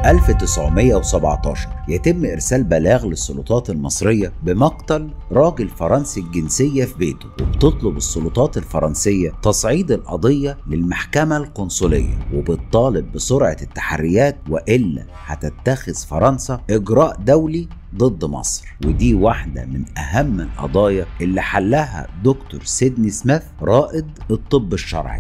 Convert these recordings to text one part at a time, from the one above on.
1917 يتم إرسال بلاغ للسلطات المصرية بمقتل راجل فرنسي الجنسية في بيته وبتطلب السلطات الفرنسية تصعيد القضية للمحكمة القنصلية وبتطالب بسرعة التحريات وإلا هتتخذ فرنسا إجراء دولي ضد مصر ودي واحدة من أهم القضايا اللي حلها دكتور سيدني سميث رائد الطب الشرعي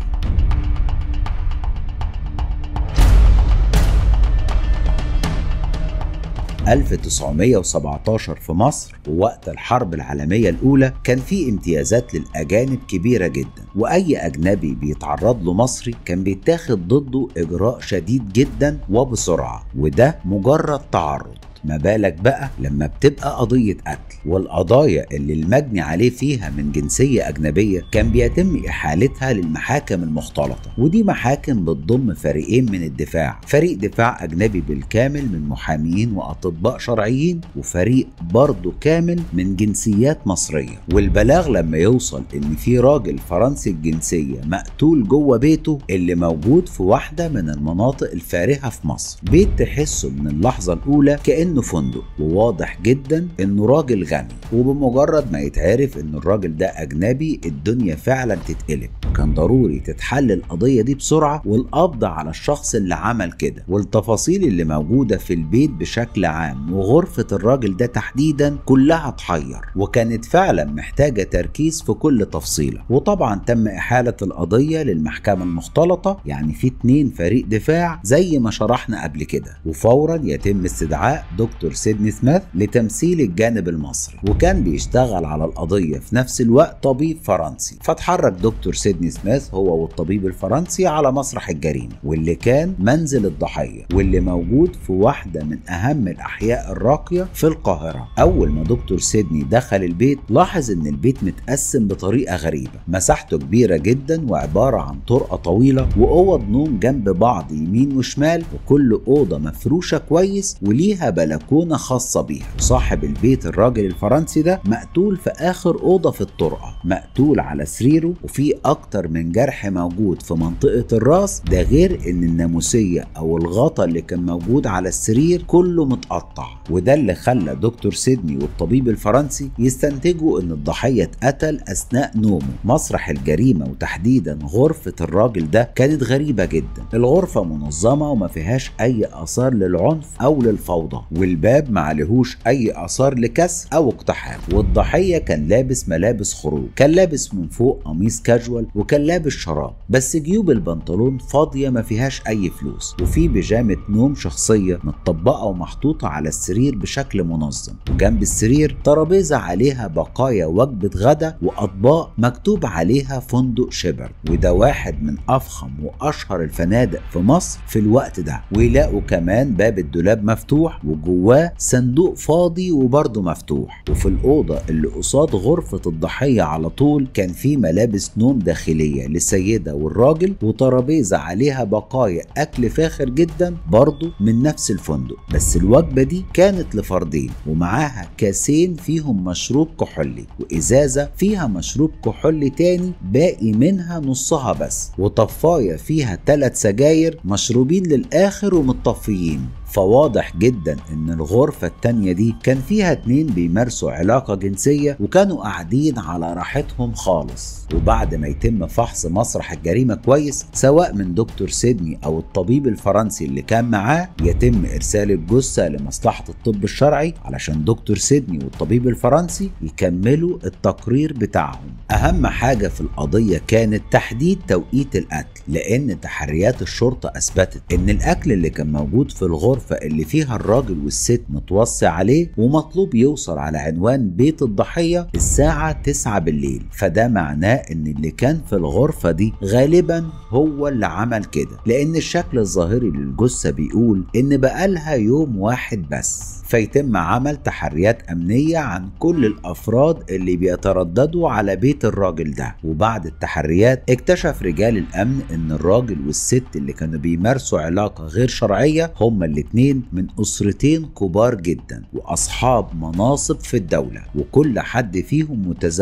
1917 في مصر ووقت الحرب العالمية الأولى كان في امتيازات للأجانب كبيرة جدا وأي أجنبي بيتعرض له مصري كان بيتاخد ضده إجراء شديد جدا وبسرعة وده مجرد تعرض ما بالك بقى لما بتبقى قضية قتل والقضايا اللي المجني عليه فيها من جنسية أجنبية كان بيتم إحالتها للمحاكم المختلطة ودي محاكم بتضم فريقين من الدفاع فريق دفاع أجنبي بالكامل من محامين وأطباء شرعيين وفريق برضه كامل من جنسيات مصرية والبلاغ لما يوصل إن في راجل فرنسي الجنسية مقتول جوه بيته اللي موجود في واحدة من المناطق الفارهة في مصر بيت تحسه من اللحظة الأولى كأنه فندق وواضح جدا إنه راجل غني وبمجرد ما يتعرف إن الراجل ده أجنبي الدنيا فعلا تتقلب كان ضروري تتحل القضية دي بسرعة والقبض على الشخص اللي عمل كده والتفاصيل اللي موجودة في البيت بشكل عام وغرفة الراجل ده تحديدا كلها تحير وكانت فعلا محتاجة تركيز في كل تفصيلة وطبعا تم إحالة القضية للمحكمة المختلطة يعني في اتنين فريق دفاع زي ما شرحنا قبل كده وفورا يتم استدعاء دكتور سيدني سميث لتمثيل الجانب المصري وكان بيشتغل على القضية في نفس الوقت طبيب فرنسي فتحرك دكتور سيدني سميث هو والطبيب الفرنسي على مسرح الجريمة واللي كان منزل الضحية واللي موجود في واحدة من أهم الأحياء الراقية في القاهرة أول ما دكتور سيدني دخل البيت لاحظ إن البيت متقسم بطريقة غريبة مساحته كبيرة جدا وعبارة عن طرقة طويلة وأوض نوم جنب بعض يمين وشمال وكل أوضة مفروشة كويس وليها بلكونة خاصة بيها صاحب البيت الراجل الفرنسي ده مقتول في آخر أوضة في الطرقة مقتول على سريره وفي أكتر من جرح موجود في منطقة الراس ده غير إن الناموسية أو الغطا اللي كان موجود على السرير كله متقطع وده اللي خلى دكتور سيدني والطبيب الفرنسي يستنتجوا إن الضحية اتقتل أثناء نومه مسرح الجريمة وتحديدا غرفة الراجل ده كانت غريبة جدا الغرفة منظمة وما فيهاش أي آثار للعنف أو للفوضى والباب ما عليهوش اي اثار لكسر او اقتحام والضحيه كان لابس ملابس خروج كان لابس من فوق قميص كاجوال وكان لابس شراب بس جيوب البنطلون فاضيه ما فيهاش اي فلوس وفي بيجامه نوم شخصيه متطبقه ومحطوطه على السرير بشكل منظم وجنب السرير ترابيزه عليها بقايا وجبه غدا واطباق مكتوب عليها فندق شبر وده واحد من افخم واشهر الفنادق في مصر في الوقت ده ويلاقوا كمان باب الدولاب مفتوح وجواه صندوق فاضي وبرضه مفتوح وفي الأوضة اللي قصاد غرفة الضحية على طول كان في ملابس نوم داخلية للسيدة والراجل وترابيزة عليها بقايا أكل فاخر جدا برضه من نفس الفندق بس الوجبة دي كانت لفردين ومعاها كاسين فيهم مشروب كحولي وإزازة فيها مشروب كحولي تاني باقي منها نصها بس وطفاية فيها ثلاث سجاير مشروبين للآخر ومتطفيين فواضح جدا ان الغرفة التانية دي كان فيها اتنين بيمارسوا علاقة جنسية وكانوا قاعدين على راحتهم خالص وبعد ما يتم فحص مسرح الجريمة كويس سواء من دكتور سيدني او الطبيب الفرنسي اللي كان معاه يتم ارسال الجثة لمصلحة الطب الشرعي علشان دكتور سيدني والطبيب الفرنسي يكملوا التقرير بتاعهم اهم حاجة في القضية كانت تحديد توقيت القتل لان تحريات الشرطة اثبتت ان الاكل اللي كان موجود في الغرفة الغرفة اللي فيها الراجل والست متوصي عليه ومطلوب يوصل على عنوان بيت الضحية الساعة 9 بالليل فده معناه ان اللي كان في الغرفة دي غالبا هو اللي عمل كده لان الشكل الظاهري للجثة بيقول ان بقالها يوم واحد بس فيتم عمل تحريات أمنية عن كل الأفراد اللي بيترددوا على بيت الراجل ده وبعد التحريات اكتشف رجال الأمن إن الراجل والست اللي كانوا بيمارسوا علاقة غير شرعية هما الاتنين من أسرتين كبار جدا وأصحاب مناصب في الدولة وكل حد فيهم متزوج من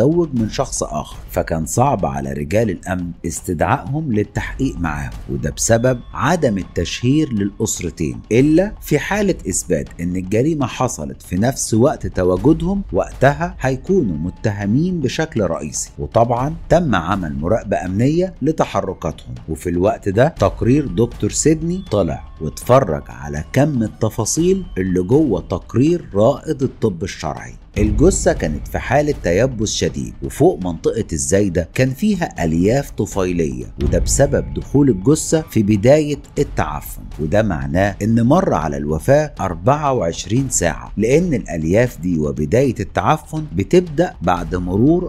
شخص آخر فكان صعب على رجال الأمن استدعائهم للتحقيق معاهم وده بسبب عدم التشهير للأسرتين إلا في حالة إثبات إن الجريمة حصلت في نفس وقت تواجدهم وقتها هيكونوا متهمين بشكل رئيسي وطبعا تم عمل مراقبة أمنية لتحركاتهم وفي الوقت ده تقرير دكتور سيدني طلع واتفرج على كم التفاصيل اللي جوه تقرير رائد الطب الشرعي الجثة كانت في حالة تيبس شديد وفوق منطقة الزايدة كان فيها ألياف طفيلية وده بسبب دخول الجثة في بداية التعفن وده معناه إن مر على الوفاة 24 ساعة لأن الألياف دي وبداية التعفن بتبدأ بعد مرور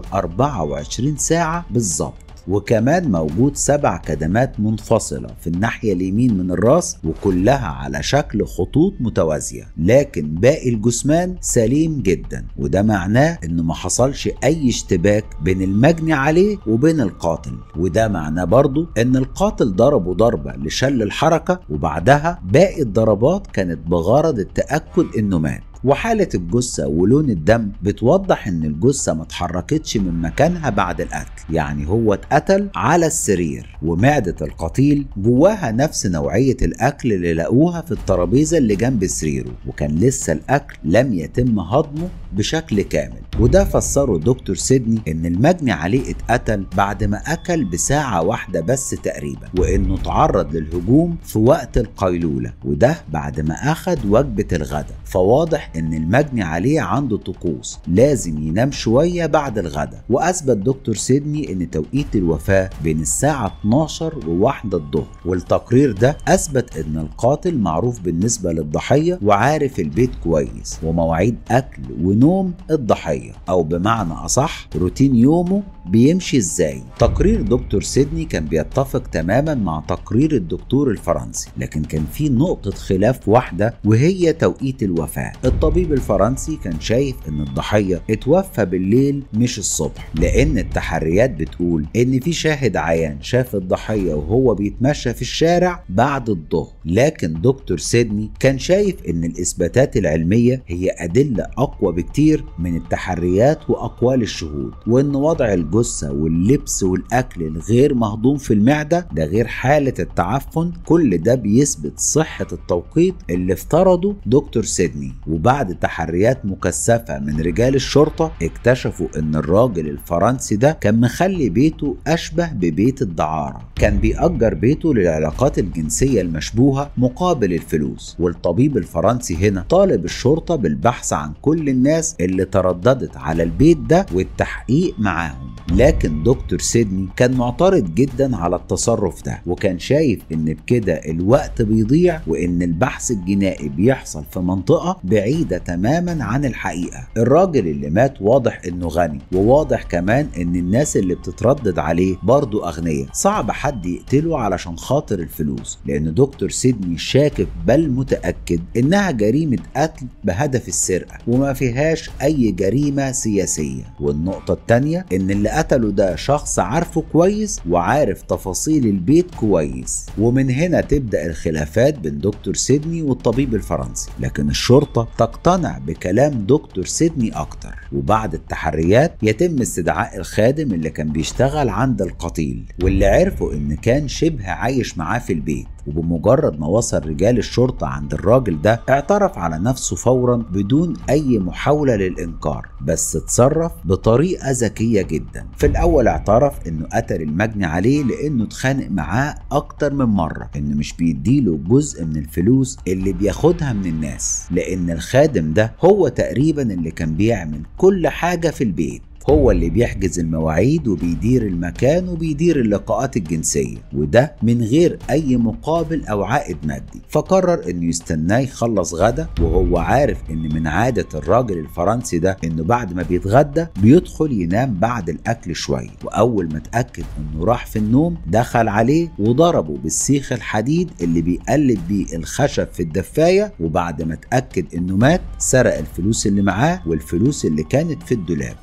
24 ساعة بالظبط وكمان موجود سبع كدمات منفصلة في الناحية اليمين من الراس وكلها على شكل خطوط متوازية لكن باقي الجثمان سليم جدا وده معناه انه ما حصلش اي اشتباك بين المجني عليه وبين القاتل وده معناه برضو ان القاتل ضربه ضربة لشل الحركة وبعدها باقي الضربات كانت بغرض التأكد انه مات وحالة الجثة ولون الدم بتوضح ان الجثة ما اتحركتش من مكانها بعد القتل يعني هو اتقتل على السرير ومعدة القتيل جواها نفس نوعية الاكل اللي لقوها في الترابيزة اللي جنب سريره وكان لسه الاكل لم يتم هضمه بشكل كامل وده فسره دكتور سيدني ان المجني عليه اتقتل بعد ما اكل بساعة واحدة بس تقريبا وانه تعرض للهجوم في وقت القيلولة وده بعد ما اخد وجبة الغداء فواضح ان المجني عليه عنده طقوس لازم ينام شوية بعد الغداء واثبت دكتور سيدني ان توقيت الوفاة بين الساعة 12 وواحدة الظهر والتقرير ده اثبت ان القاتل معروف بالنسبة للضحية وعارف البيت كويس ومواعيد اكل ونوم الضحية او بمعنى اصح روتين يومه بيمشي ازاي تقرير دكتور سيدني كان بيتفق تماما مع تقرير الدكتور الفرنسي لكن كان في نقطة خلاف واحدة وهي توقيت الوفاة الطبيب الفرنسي كان شايف ان الضحية اتوفى بالليل مش الصبح لان التحريات بتقول ان في شاهد عيان شاف الضحية وهو بيتمشى في الشارع بعد الظهر لكن دكتور سيدني كان شايف ان الاثباتات العلمية هي ادلة اقوى بكتير من التحريات واقوال الشهود وان وضع الجثة واللبس والاكل الغير مهضوم في المعدة ده غير حالة التعفن كل ده بيثبت صحة التوقيت اللي افترضه دكتور سيدني وبعد تحريات مكثفة من رجال الشرطة اكتشفوا ان الراجل الفرنسي ده كان مخلي بيته اشبه ببيت الدعارة كان بيأجر بيته للعلاقات الجنسية المشبوهة مقابل الفلوس والطبيب الفرنسي هنا طالب الشرطة بالبحث عن كل الناس اللي ترددت على البيت ده والتحقيق معاهم لكن دكتور سيدني كان معترض جدا على التصرف ده وكان شايف ان بكده الوقت بيضيع وان البحث الجنائي بيحصل في منطقة بعيدة تماما عن الحقيقة الراجل اللي مات واضح انه غني وواضح كمان ان الناس اللي بتتردد عليه برضه اغنياء صعب حد يقتله علشان خاطر الفلوس لان دكتور سيدني شاكك بل متأكد انها جريمة قتل بهدف السرقة وما فيهاش اي جريمة سياسية والنقطة التانية ان اللي قتله ده شخص عارفه كويس وعارف تفاصيل البيت كويس ومن هنا تبدأ الخلافات بين دكتور سيدني والطبيب الفرنسي لكن الشرطة تقتنع بكلام دكتور سيدني أكتر وبعد التحريات يتم استدعاء الخادم اللي كان بيشتغل عند القتيل واللي عرفوا إن كان شبه عايش معاه في البيت وبمجرد ما وصل رجال الشرطة عند الراجل ده اعترف على نفسه فورا بدون أي محاولة للإنكار بس اتصرف بطريقة ذكية جدا في الأول اعترف إنه قتل المجني عليه لأنه اتخانق معاه أكتر من مرة إنه مش بيديله جزء من الفلوس اللي بياخدها من الناس لأن الخادم ده هو تقريبا اللي كان بيعمل كل حاجة في البيت هو اللي بيحجز المواعيد وبيدير المكان وبيدير اللقاءات الجنسية وده من غير أي مقابل أو عائد مادي فقرر إنه يستناه يخلص غدا وهو عارف إن من عادة الراجل الفرنسي ده إنه بعد ما بيتغدى بيدخل ينام بعد الأكل شوية وأول ما اتأكد إنه راح في النوم دخل عليه وضربه بالسيخ الحديد اللي بيقلب بيه الخشب في الدفاية وبعد ما اتأكد إنه مات سرق الفلوس اللي معاه والفلوس اللي كانت في الدولاب وعلشان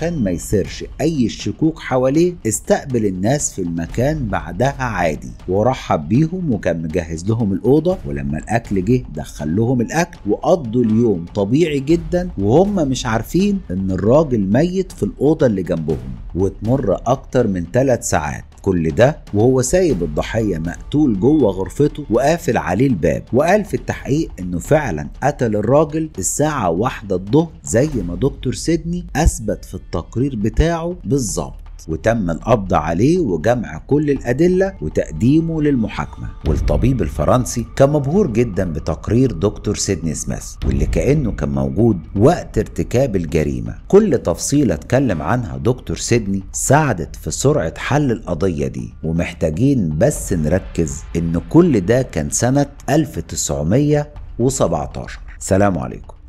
وعشان ما يثيرش اي الشكوك حواليه استقبل الناس في المكان بعدها عادي ورحب بيهم وكان مجهز لهم الاوضه ولما الاكل جه دخل لهم الاكل وقضوا اليوم طبيعي جدا وهم مش عارفين ان الراجل ميت في الاوضه اللي جنبهم وتمر اكتر من ثلاث ساعات كل ده وهو سايب الضحية مقتول جوه غرفته وقافل عليه الباب وقال في التحقيق انه فعلا قتل الراجل الساعة واحدة الظهر زي ما دكتور سيدني اثبت في التقرير بتاعه بالظبط وتم القبض عليه وجمع كل الأدلة وتقديمه للمحاكمة والطبيب الفرنسي كان مبهور جدا بتقرير دكتور سيدني سميث واللي كأنه كان موجود وقت ارتكاب الجريمة كل تفصيلة اتكلم عنها دكتور سيدني ساعدت في سرعة حل القضية دي ومحتاجين بس نركز ان كل ده كان سنة 1917 سلام عليكم